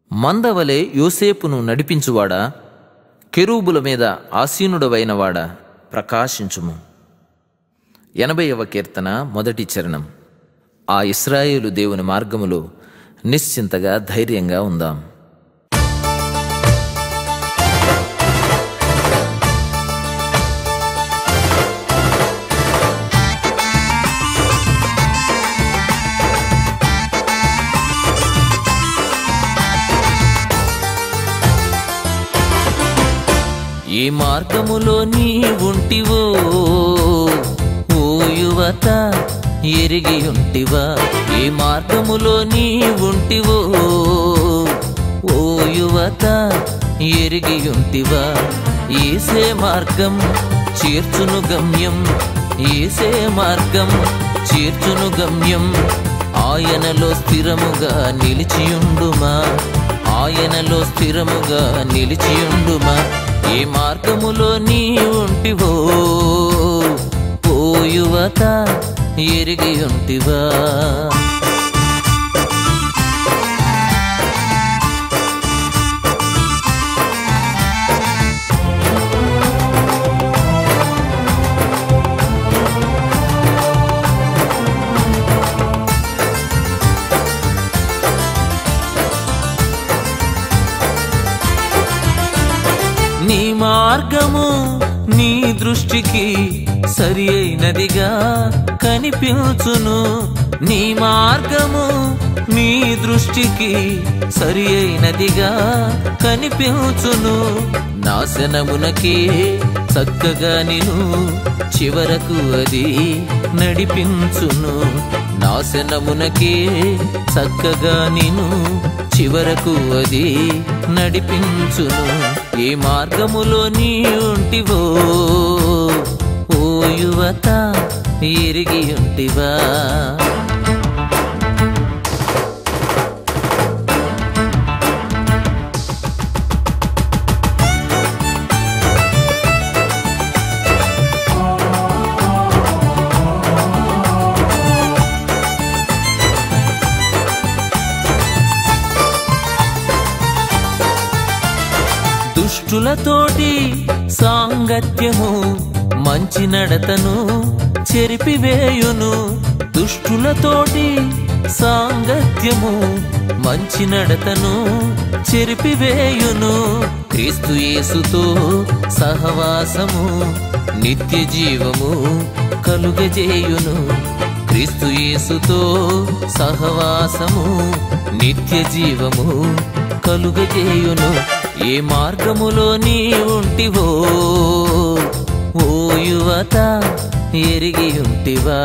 మందవలే యోసేపును నడిపించువాడా కెరూబుల మీద ఆసీనుడవైనవాడా ప్రకాశించుము ఎనభైవ కీర్తన మొదటి చరణం ఆ ఇస్రాయేలు దేవుని మార్గములో నిశ్చింతగా ధైర్యంగా ఉందాం ఏ మార్గములో నీ ఉంటివో ఓ యువత ఎరిగి ఉంటివా ఏ మార్గములో నీ ఉంటివో ఓ యువత ఎరిగి ఉంటివా ఏసే మార్గం చేర్చును గమ్యం ఏసే మార్గం చేర్చును గమ్యం ఆయనలో స్థిరముగా నిలిచియుండుమా ఆయనలో స్థిరముగా నిలిచియుండుమా ఏ మార్గములో నీ ఉంటివో ఓ యువత ఎరిగి ఉంటివా నీ మార్గము నీ దృష్టికి సరి అయినదిగా కనిపించును నీ మార్గము నీ దృష్టికి సరి అయినదిగా కనిపించును నాశనమునకే చక్కగా నిను చివరకు అది నడిపించును నాశనమునకే చక్కగా నిను చివరకు అది నడిపించును ఏ మార్గములో నీ ఉంటివో ఓ యువత ఎరిగి ఉంటివా దుష్టులతోటి సాంగత్యము మంచి నడతను చెరిపివేయును దుష్టులతోటి సాంగత్యము మంచి నడతను చెరిపివేయును క్రీస్తు యేసుతో సహవాసము నిత్య జీవము కలుగజేయును క్రీస్తు యేసుతో సహవాసము నిత్య జీవము కలుగజేయును ఏ మార్గములో నీ ఉంటివో ఓ యువత ఎరిగి ఉంటివా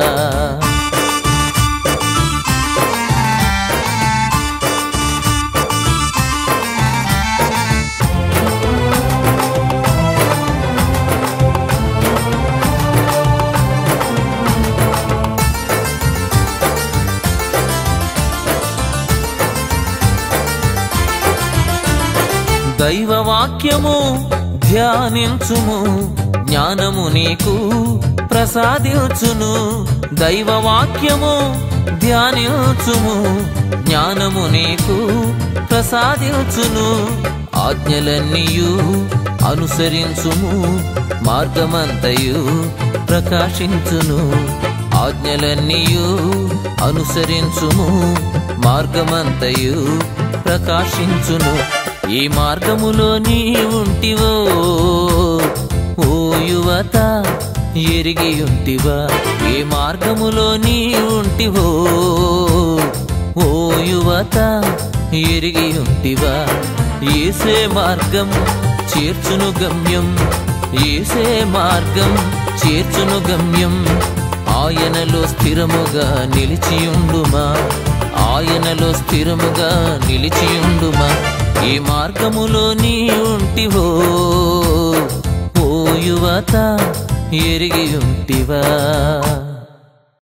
దైవవాక్యము ధ్యానించుము జ్ఞానము నీకు ప్రసాదించును దైవవాక్యము ధ్యానించుము జ్ఞానము నీకు ప్రసాదించును ఆజ్ఞలన్నీయు అనుసరించుము మార్గమంతయు ప్రకాశించును ఆజ్ఞలన్నీయు అనుసరించుము మార్గమంతయు ప్రకాశించును ఈ మార్గములో నీ ఉంటివో ఓ యువత ఎరిగి ఉంటివా ఏ మార్గములో నీ ఉంటివో ఓ యువత ఎరిగి ఉంటివా ఏసే మార్గం చేర్చును గమ్యం ఏసే మార్గం చేర్చును గమ్యం ఆయనలో స్థిరముగా నిలిచియుండుమా ఆయనలో స్థిరముగా నిలిచియుండుమా ఏ మార్గములో నీ ఉంటివో ఓ యువత ఎరిగి ఉంటివా